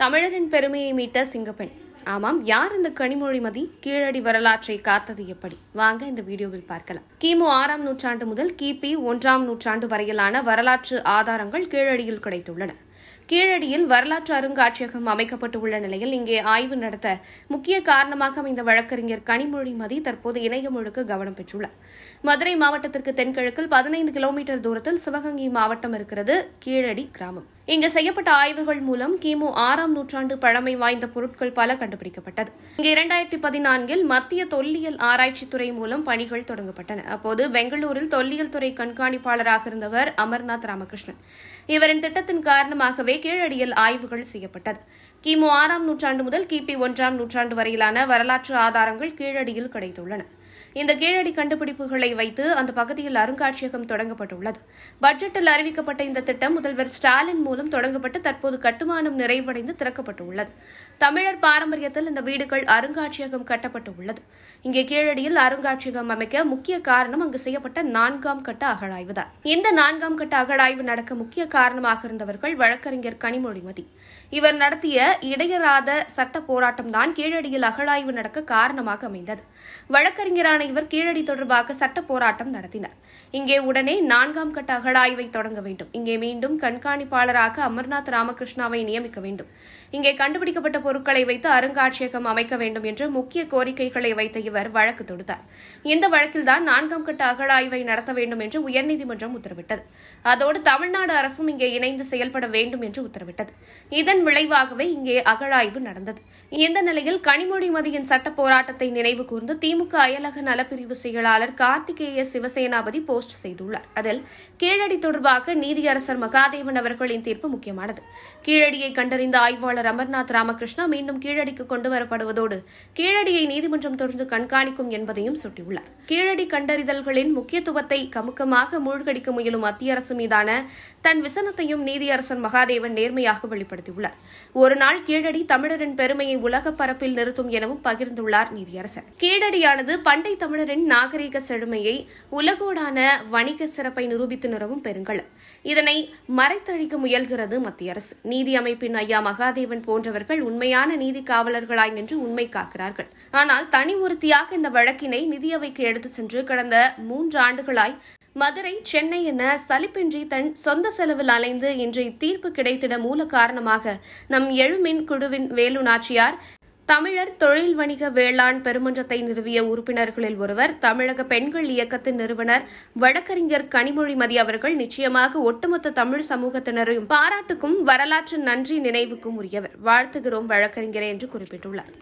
தமிழரின் பெருமையை மீட்ட சிங்கப்பெண் ஆமாம் யார் இந்த கனிமொழிமதி கீழடி வரலாற்றை காத்தது எப்படி வாங்க இந்த வீடியோவில் பார்க்கலாம் கிமு ஆறாம் நூற்றாண்டு முதல் கிபி ஒன்றாம் நூற்றாண்டு வரையிலான வரலாற்று ஆதாரங்கள் கீழடியில் கிடைத்துள்ளன கீழடியில் வரலாற்று அருங்காட்சியகம் அமைக்கப்பட்டுள்ள நிலையில் இங்கே ஆய்வு நடத்த முக்கிய காரணமாக அமைந்த வழக்கறிஞர் கனிமொழிமதி தற்போது இணையம் முழுக்க கவனம் பெற்றுள்ளார் மதுரை மாவட்டத்திற்கு தென்கிழக்கில் பதினைந்து கிலோமீட்டர் தூரத்தில் சிவகங்கை மாவட்டம் இருக்கிறது கீழடி கிராமம் இங்கு செய்யப்பட்ட ஆய்வுகள் மூலம் கிமு ஆறாம் நூற்றாண்டு பழமை வாய்ந்த பொருட்கள் பல கண்டுபிடிக்கப்பட்டது இங்கு இரண்டாயிரத்தி பதினான்கில் மத்திய தொல்லியல் ஆராய்ச்சித்துறை மூலம் பணிகள் தொடங்கப்பட்டன அப்போது பெங்களூரில் தொல்லியல் துறை கண்காணிப்பாளராக இருந்தவர் அமர்நாத் ராமகிருஷ்ணன் இவரின் திட்டத்தின் காரணமாகவே கீழடியில் ஆய்வுகள் செய்யப்பட்டது கிமு ஆறாம் நூற்றாண்டு முதல் கிபி ஒன்றாம் நூற்றாண்டு வரையிலான வரலாற்று ஆதாரங்கள் கீழடியில் கிடைத்துள்ளன இந்த கீழடி கண்டுபிடிப்புகளை வைத்து அந்த பகுதியில் அருங்காட்சியகம் தொடங்கப்பட்டுள்ளது பட்ஜெட்டில் அறிவிக்கப்பட்ட இந்த திட்டம் முதல்வர் ஸ்டாலின் மூலம் தொடங்கப்பட்டு தற்போது கட்டுமானம் நிறைவடைந்து திறக்கப்பட்டுள்ளது தமிழர் பாரம்பரியத்தில் இந்த வீடுகள் அருங்காட்சியகம் கட்டப்பட்டுள்ளது இங்கே கீழடியில் அருங்காட்சியகம் அமைக்க முக்கிய காரணம் அங்கு செய்யப்பட்ட நான்காம் கட்ட அகழாய்வுதான் இந்த நான்காம் கட்ட அகழாய்வு நடக்க முக்கிய காரணமாக இருந்தவர்கள் வழக்கறிஞர் கனிமொழிமதி இவர் நடத்திய இடையராத சட்ட போராட்டம்தான் கீழடியில் அகழாய்வு நடக்க காரணமாக அமைந்தது வழக்கறிஞரான இவர் கீழடி தொடர்பாக சட்ட போராட்டம் நடத்தினார் இங்கே உடனே நான்காம் கட்ட அகழாய்வை தொடங்க வேண்டும் இங்கே மீண்டும் கண்காணிப்பாளராக அமர்நாத் ராமகிருஷ்ணாவை நியமிக்க வேண்டும் இங்கே கண்டுபிடிக்கப்பட்ட பொருட்களை வைத்து அருங்காட்சியகம் அமைக்க வேண்டும் என்று முக்கிய கோரிக்கைகளை வைத்த இவர் வழக்கு தொடுத்தார் இந்த வழக்கில்தான் நான்காம் கட்ட அகழாய்வை நடத்த வேண்டும் என்று உயர்நீதிமன்றம் உத்தரவிட்டது அதோடு தமிழ்நாடு அரசும் இங்கே இணைந்து செயல்பட வேண்டும் என்று உத்தரவிட்டது இதன் விளைவாகவே இங்கே அகழாய்வு நடந்தது இந்த நிலையில் கனிமொழிமதியின் சட்ட போராட்டத்தை நினைவு கூர்ந்து திமுக அயலக நலப்பிரிவு செயலாளர் கார்த்திகேய சிவசேனாபதி போஸ்ட் செய்துள்ளார் அதில் கீழடி தொடர்பாக நீதியரசர் மகாதேவன் அவர்களின் தீர்ப்பு முக்கியமானது கீழடியை கண்டறிந்த ஆய்வாளர் அமர்நாத் ராமகிருஷ்ணா மீண்டும் கீழடிக்கு கொண்டு வரப்படுவதோடு கீழடியை நீதிமன்றம் தொடர்ந்து கண்காணிக்கும் என்பதையும் சுட்டியுள்ளார் கீழடி கண்டறிதல்களின் முக்கியத்துவத்தை கமுக்கமாக மூழ்கடிக்க முயலும் மத்திய அரசு மீதான தன் விசனத்தையும் நீதியரசர் மகாதேவன் நேர்மையாக வெளிப்படுத்தியுள்ளார் ஒரு நாள் கீழடி தமிழரின் பெருமையை உலக பரப்பில் நிறுத்தும் எனவும் பகிர்ந்துள்ளார் நீதியரசர் கீழடியானது பண்டை தமிழரின் நாகரிக செழுமையை உலகோடான வணிக சிறப்பை நிரூபித்து நிறவும் பெருங்கலம் இதனை மறைத்தழிக்க முயல்கிறது மத்திய அரசு நீதி அமைப்பின் ஐயா மகாதேவன் போன்றவர்கள் உண்மையான நீதி காவலர்களாய் நின்று உண்மை காக்கிறார்கள் ஆனால் தனி ஒருத்தியாக இந்த வழக்கினை நிதியவைக்கு எடுத்து சென்று கடந்த மூன்று ஆண்டுகளாய் மதுரை சென்னை என சலிப்பின்றி தன் சொந்த செலவில் அலைந்து இன்று இத்தீர்ப்பு கிடைத்திட மூல காரணமாக நம் எழுமின் குழுவின் வேலு நாச்சியார் தமிழர் தொழில் வணிக வேளாண் பெருமன்றத்தை நிறுவிய உறுப்பினர்களில் ஒருவர் தமிழக பெண்கள் இயக்கத்தின் நிறுவனர் வழக்கறிஞர் கனிமொழிமதி அவர்கள் நிச்சயமாக ஒட்டுமொத்த தமிழ் சமூகத்தினரையும் பாராட்டுக்கும் வரலாற்று நன்றி நினைவுக்கும் உரியவர் வாழ்த்துகிறோம் வழக்கறிஞரே என்று குறிப்பிட்டுள்ளார்